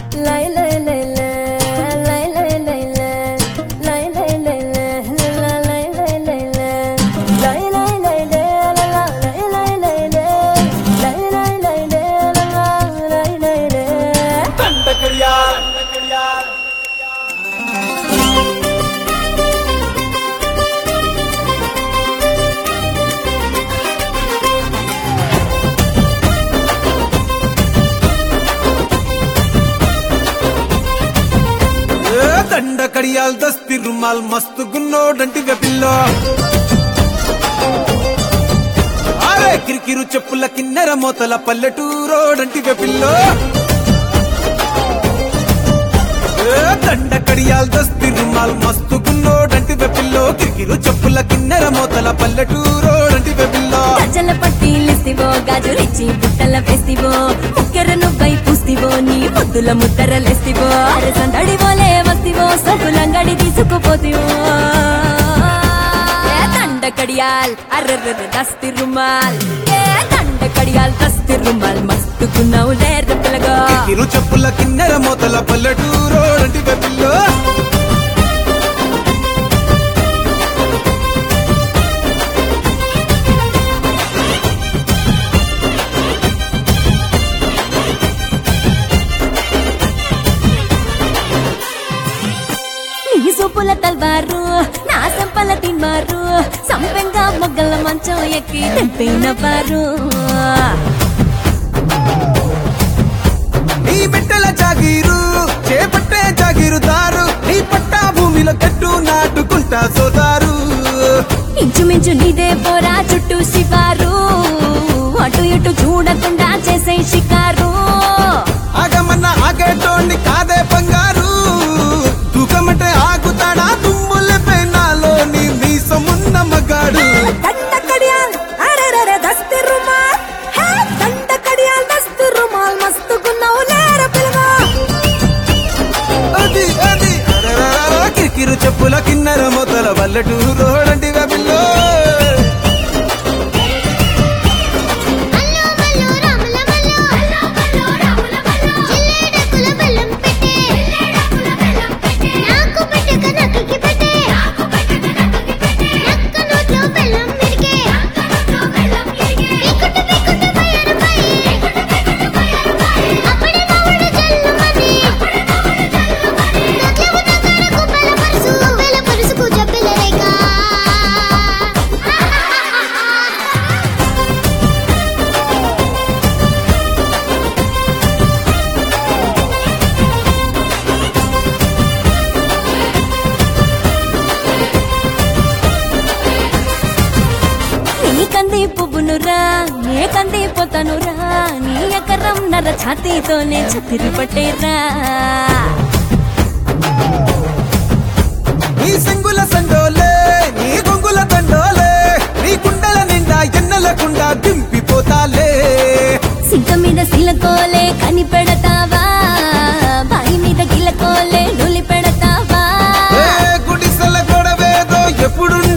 లై లై లై లై లై లై లై లై లై లై లై లై లై లై లై లై లై లై లై లా లై లై లై లై లై లై లై లై లా లై లై లై దండకడియా ఏ దండ కడియాల్ దస్తి రుమాల్ మస్తు గున్నోడంటి వెపిల్లో అరే కిరికిరు చెప్పుల కిన్నెర మోతల పల్లెటూరోడంటి వెపిల్లో ఏ దండ కడియాల్ దస్తి రుమాల్ మస్తు గున్నోడంటి వెపిల్లో కిరికిరు చెప్పుల కిన్నెర మోతల పల్లెటూరోడంటి వెపిల్లో గజల పట్టీలిస్తివో గాజులిచ్చి బుట్టల వేస్తివో ముక్కెర నువ్వై పూస్తివో నీ ముద్దుల ముద్దరలేస్తివో అరసందడి పోలే వస్తివో సకులంగడి తీసుకుపోతివో ఏ దండ కడియాల్ అర్రర్ర దస్తి రుమాల్ ఏ దండ కడియాల్ దస్తి రుమాల్ మస్తుకున్నావు లేరు పిల్లగా కిరు చెప్పుల కిన్నెర మోతల పల్లెటూరోడంటి వెపిల్లో నీ సూపుల తల్వారు నా సంపల తిన్నారు సంపెంగా మొగ్గల మంచం ఎక్కి తెంపినవారు నీ బిడ్డల జాగీరు చేపట్టే జాగీరుదారు నీ పట్టా భూమిలో కట్టు నాటుకుంటా సోదారు ఇంచుమించు నీదే పోరా చుట్టూ శివారు అటు ఇటు చూడకుండా చేసే షికారు ఆగమన్న ఆగేటోండి కాదే బంగారు తూకమంటే ఆగుతాడా తుమ్ముల పెనాలో నీ మీసమున్న మగాడు దండ కడియాల్ అరెరెరె దస్తి రుమాల్ హే దండ కడియాల్ దస్తి రుమాల్ మస్తుకున్నావు లేర పిల్లగా అది అది అరరరర కిరికిరు చెప్పుల కిన్నెర మొదల వల్లటూరోడంటి వెబిల్లో అల్లో మల్లో రాముల మల్లో అల్లో మల్లో రాముల మల్లో జిల్లేడకుల బెల్లం పెట్టే జిల్లేడకుల బెల్లం పెట్టే నాకు పెట్టక నక్కకి పెట్టే నాకు పెట్టక నక్కకి పెట్టే నక్క నోట్లో బెల్లం మిరిగే నక్క నోట్లో బెల్లం మిరిగే పికుట పికుట బయరుపై పికుట పికుట బయరుపై అప్పుడే నవ్వుడు జల్లుమని అప్పుడే నవ్వుడు జల్లుమని నవ్వు నగరకు బలపరుసు బలపరుసుకు చెప్పిలరేగా నీ కంది పువ్వునురా నే కంది పోతానురా నీ ఎకరం నర ఛాతీతోనే చతిరి పట్టేరా నీ సింగుల సండోలే నీ గొంగుల తండోలే నీ కుండల నిండా ఎన్నెలకుండా దింపిపోతాలే సింక మీద సిలకోలే కని పెడతావా బాయి మీద గిలకోలే నులి పెడతావా ఏ గుడిసెల గొడవేదో ఎప్పుడు